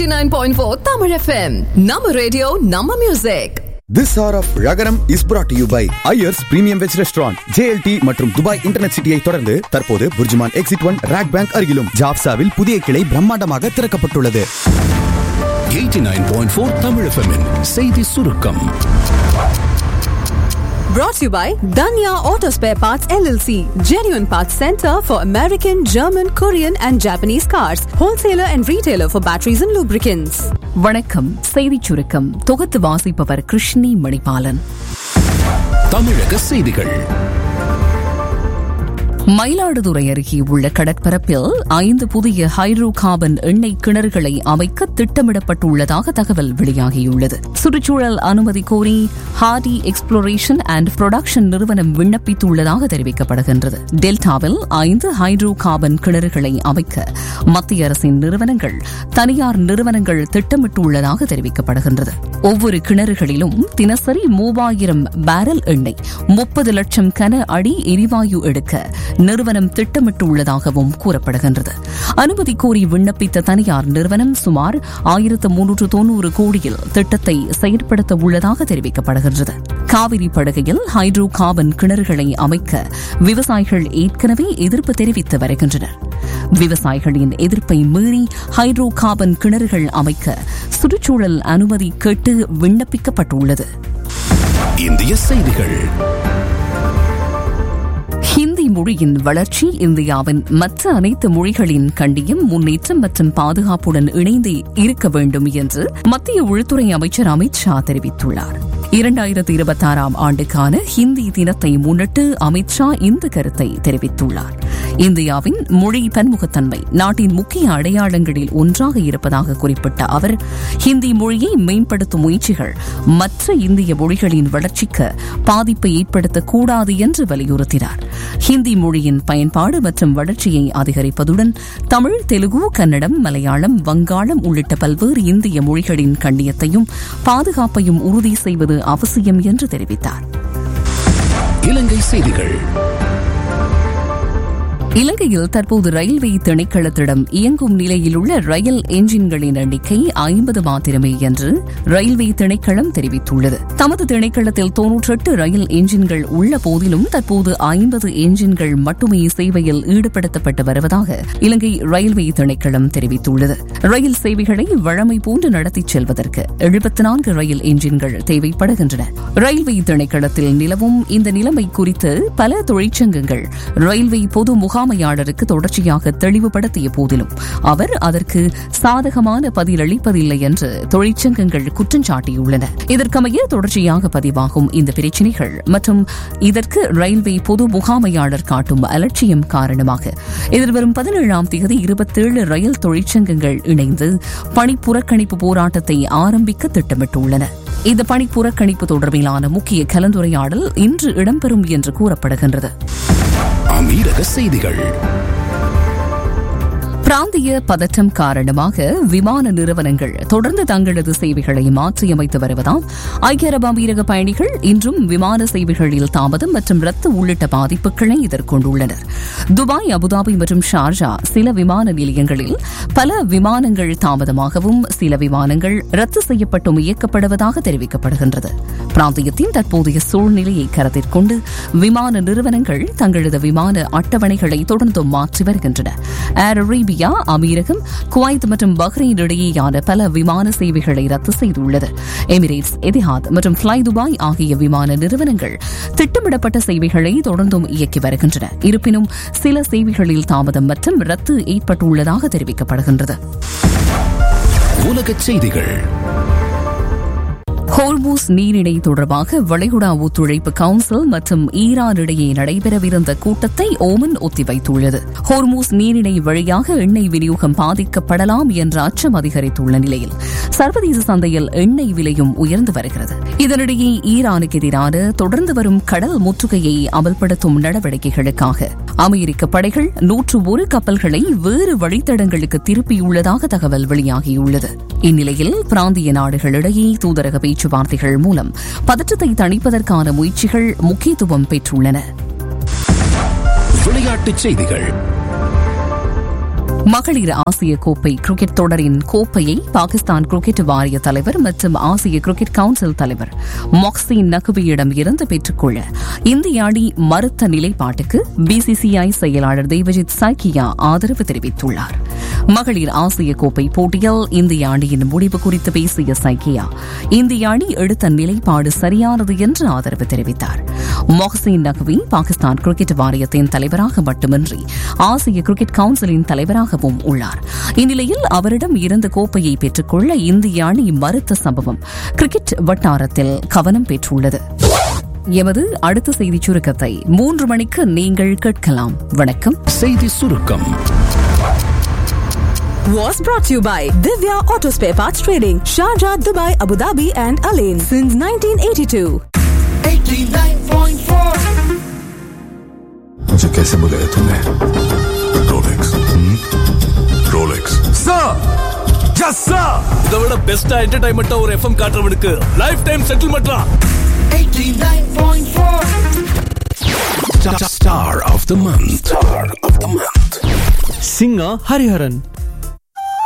89.4 Tamil FM. Nama radio, Nama music. This hour of Ragaram is brought to you by Ayers Premium Veg Restaurant, JLT மற்றும் Dubai internet சிட்டியை தொடர்ந்து தற்போது Burjuman exit one RAK bank அருகிலும் ஜாப்சாவில் புதிய கிளை பிரம்மாண்டமாக திறக்கப்பட்டுள்ளது 89.4 Tamil FM -இன் செய்தி சுருக்கம் Brought to you by Danya Auto Spare Parts LLC. Genuine Parts Center for American, German, Korean and Japanese cars. Wholesaler and retailer for batteries and lubricants. வணக்கம் செய்திச் சுருக்கம் தொகுத்து வாசிப்பவர் கிருஷ்ணி மணிபாலன் தமிழக செய்திகள் மயிலாடுதுறை அருகே உள்ள கடற்பரப்பில் ஐந்து புதிய ஹைட்ரோ கார்பன் எண்ணெய் கிணறுகளை அமைக்க திட்டமிடப்பட்டுள்ளதாக தகவல் வெளியாகியுள்ளது சுற்றுச்சூழல் அனுமதி கோரி ஹார்டி எக்ஸ்ப்ளோரேஷன் அண்ட் புரொடக்ஷன் நிறுவனம் விண்ணப்பித்துள்ளதாக தெரிவிக்கப்படுகின்றது டெல்டாவில் ஐந்து ஹைட்ரோ கார்பன் கிணறுகளை அமைக்க மத்திய அரசின் நிறுவனங்கள் தனியார் நிறுவனங்கள் திட்டமிட்டுள்ளதாக தெரிவிக்கப்படுகின்றது ஒவ்வொரு கிணறுகளிலும் தினசரி மூவாயிரம் பேரல் எண்ணெய் முப்பது லட்சம் கன அடி எரிவாயு எடுக்க நிறுவனம் திட்டமிட்டுள்ளதாகவும் கூறப்படுகின்றது அனுமதி கோரி விண்ணப்பித்த தனியார் நிறுவனம் சுமார் ஆயிரத்து முன்னூற்று தொன்னூறு கோடியில் திட்டத்தை செயற்படுத்த உள்ளதாக தெரிவிக்கப்படுகின்றது காவிரி படுகையில் ஹைட்ரோ கார்பன் கிணறுகளை அமைக்க விவசாயிகள் ஏற்கனவே எதிர்ப்பு தெரிவித்து வருகின்றனர் விவசாயிகளின் எதிர்ப்பை மீறி ஹைட்ரோ கார்பன் கிணறுகள் அமைக்க சுற்றுச்சூழல் அனுமதி கேட்டு விண்ணப்பிக்கப்பட்டுள்ளது இந்திய செய்திகள் ஹிந்தி மொழியின் வளர்ச்சி இந்தியாவின் மற்ற அனைத்து மொழிகளின் கண்டியும் முன்னேற்றம் மற்றும் பாதுகாப்புடன் இணைந்து இருக்க வேண்டும் என்று மத்திய உள்துறை அமைச்சர் அமித் ஷா தெரிவித்துள்ளார் இரண்டாயிரத்தி இருபத்தாறாம் ஆண்டுக்கான ஹிந்தி தினத்தை முன்னிட்டு அமித் ஷா இந்த கருத்தை தெரிவித்துள்ளார் இந்தியாவின் மொழி பன்முகத்தன்மை நாட்டின் முக்கிய அடையாளங்களில் ஒன்றாக இருப்பதாக குறிப்பிட்ட அவர் ஹிந்தி மொழியை மேம்படுத்தும் முயற்சிகள் மற்ற இந்திய மொழிகளின் வளர்ச்சிக்கு பாதிப்பை ஏற்படுத்தக்கூடாது என்று வலியுறுத்தினார் ஹிந்தி மொழியின் பயன்பாடு மற்றும் வளர்ச்சியை அதிகரிப்பதுடன் தமிழ் தெலுங்கு கன்னடம் மலையாளம் வங்காளம் உள்ளிட்ட பல்வேறு இந்திய மொழிகளின் கண்ணியத்தையும் பாதுகாப்பையும் உறுதி செய்வது அவசியம் என்று தெரிவித்தார் இலங்கை செய்திகள் இலங்கையில் தற்போது ரயில்வே திணைக்களத்திடம் இயங்கும் நிலையில் உள்ள ரயில் என்ஜின்களின் எண்ணிக்கை ஐம்பது மாத்திரமே என்று ரயில்வே திணைக்களம் தெரிவித்துள்ளது தமது திணைக்களத்தில் தொன்னூற்றெட்டு ரயில் என்ஜின்கள் உள்ள போதிலும் தற்போது ஐம்பது என்ஜின்கள் மட்டுமே சேவையில் ஈடுபடுத்தப்பட்டு வருவதாக இலங்கை ரயில்வே திணைக்களம் தெரிவித்துள்ளது ரயில் சேவைகளை வழமை போன்று நடத்திச் செல்வதற்கு எழுபத்தி நான்கு ரயில் என்ஜின்கள் தேவைப்படுகின்றன ரயில்வே திணைக்களத்தில் நிலவும் இந்த நிலைமை குறித்து பல தொழிற்சங்கங்கள் ரயில்வே பொது முகாமையாளருக்கு தொடர்ச்சியாக தெளிவுபடுத்திய போதிலும் அவர் அதற்கு சாதகமான பதிலளிப்பதில்லை என்று தொழிற்சங்கங்கள் குற்றம் சாட்டியுள்ளன இதற்கமைய தொடர்ச்சியாக பதிவாகும் இந்த பிரச்சினைகள் மற்றும் இதற்கு ரயில்வே பொது முகாமையாளர் காட்டும் அலட்சியம் காரணமாக எதிர்வரும் பதினேழாம் தேதி இருபத்தேழு ரயில் தொழிற்சங்கங்கள் இணைந்து பணி புறக்கணிப்பு போராட்டத்தை ஆரம்பிக்க திட்டமிட்டுள்ளன இந்த பணி புறக்கணிப்பு தொடர்பிலான முக்கிய கலந்துரையாடல் இன்று இடம்பெறும் என்று கூறப்படுகின்றது அமீரக செய்திகள் பிராந்திய பதற்றம் காரணமாக விமான நிறுவனங்கள் தொடர்ந்து தங்களது சேவைகளை மாற்றியமைத்து வருவதால் ஐக்கிய அரபு அமீரக பயணிகள் இன்றும் விமான சேவைகளில் தாமதம் மற்றும் ரத்து உள்ளிட்ட பாதிப்புகளை எதிர்கொண்டுள்ளனர் துபாய் அபுதாபி மற்றும் ஷார்ஜா சில விமான நிலையங்களில் பல விமானங்கள் தாமதமாகவும் சில விமானங்கள் ரத்து செய்யப்பட்டும் இயக்கப்படுவதாக தெரிவிக்கப்படுகின்றது பிராந்தியத்தின் தற்போதைய சூழ்நிலையை கருத்தில் கொண்டு விமான நிறுவனங்கள் தங்களது விமான அட்டவணைகளை தொடர்ந்து மாற்றி வருகின்றன ஏர் அரேபியா அமீரகம் குவைத் மற்றும் பஹ்ரைன் இடையேயான பல விமான சேவைகளை ரத்து செய்துள்ளது எமிரேட்ஸ் எதிஹாத் மற்றும் ஃபிளை துபாய் ஆகிய விமான நிறுவனங்கள் திட்டமிடப்பட்ட சேவைகளை தொடர்ந்தும் இயக்கி வருகின்றன இருப்பினும் சில சேவைகளில் தாமதம் மற்றும் ரத்து ஏற்பட்டுள்ளதாக தெரிவிக்கப்படுகின்றது உலகச் செய்திகள் ஹோர்மூஸ் நீரிணை தொடர்பாக வளைகுடா ஒத்துழைப்பு கவுன்சில் மற்றும் ஈரான் இடையே நடைபெறவிருந்த கூட்டத்தை ஓமன் ஒத்திவைத்துள்ளது ஹோர்மூஸ் நீரிணை வழியாக எண்ணெய் விநியோகம் பாதிக்கப்படலாம் என்ற அச்சம் அதிகரித்துள்ள நிலையில் சர்வதேச சந்தையில் எண்ணெய் விலையும் உயர்ந்து வருகிறது இதனிடையே ஈரானுக்கு எதிரான தொடர்ந்து வரும் கடல் முற்றுகையை அமல்படுத்தும் நடவடிக்கைகளுக்காக அமெரிக்க படைகள் நூற்று ஒரு கப்பல்களை வேறு வழித்தடங்களுக்கு திருப்பியுள்ளதாக தகவல் வெளியாகியுள்ளது இந்நிலையில் பிராந்திய நாடுகளிடையே தூதரக பேச்சுவார்த்தைகள் மூலம் பதற்றத்தை தணிப்பதற்கான முயற்சிகள் முக்கியத்துவம் பெற்றுள்ளன விளையாட்டுச் செய்திகள் மகளிர் ஆசிய கோப்பை கிரிக்கெட் தொடரின் கோப்பையை பாகிஸ்தான் கிரிக்கெட் வாரிய தலைவர் மற்றும் ஆசிய கிரிக்கெட் கவுன்சில் தலைவர் மொக்சின் நகுவியிடம் இருந்து பெற்றுக்கொள்ள இந்திய அணி மறுத்த நிலைப்பாட்டுக்கு பிசிசிஐ செயலாளர் தேவஜித் சாய்கியா ஆதரவு தெரிவித்துள்ளார் மகளிர் ஆசிய கோப்பை போட்டியில் இந்திய அணியின் முடிவு குறித்து பேசிய சைக்கியா இந்திய அணி எடுத்த நிலைப்பாடு சரியானது என்று ஆதரவு தெரிவித்தார் மொஹசின் நக்வி பாகிஸ்தான் கிரிக்கெட் வாரியத்தின் தலைவராக மட்டுமின்றி ஆசிய கிரிக்கெட் கவுன்சிலின் தலைவராகவும் உள்ளார் இந்நிலையில் அவரிடம் இருந்த கோப்பையை பெற்றுக்கொள்ள இந்திய அணி மறுத்த சம்பவம் கிரிக்கெட் வட்டாரத்தில் கவனம் பெற்றுள்ளது எமது அடுத்த செய்தி சுருக்கத்தை மூன்று மணிக்கு நீங்கள் கேட்கலாம் வணக்கம் செய்தி சுருக்கம் Was brought to you by Divya Auto Spare Parts Trading, Sharjah, Dubai, Abu Dhabi, and Alain since 1982. मुझे कैसे बुलाया तूने रोलेक्स रोलेक्स இதை விட பெஸ்டா என்டர்டைன்மெண்டா ஒரு எஃப்எம் காட்டுறவனுக்கு லைஃப் டைம் செட்டில்மெண்ட்லாம் Star of the month. Star of the month. singer Hariharan.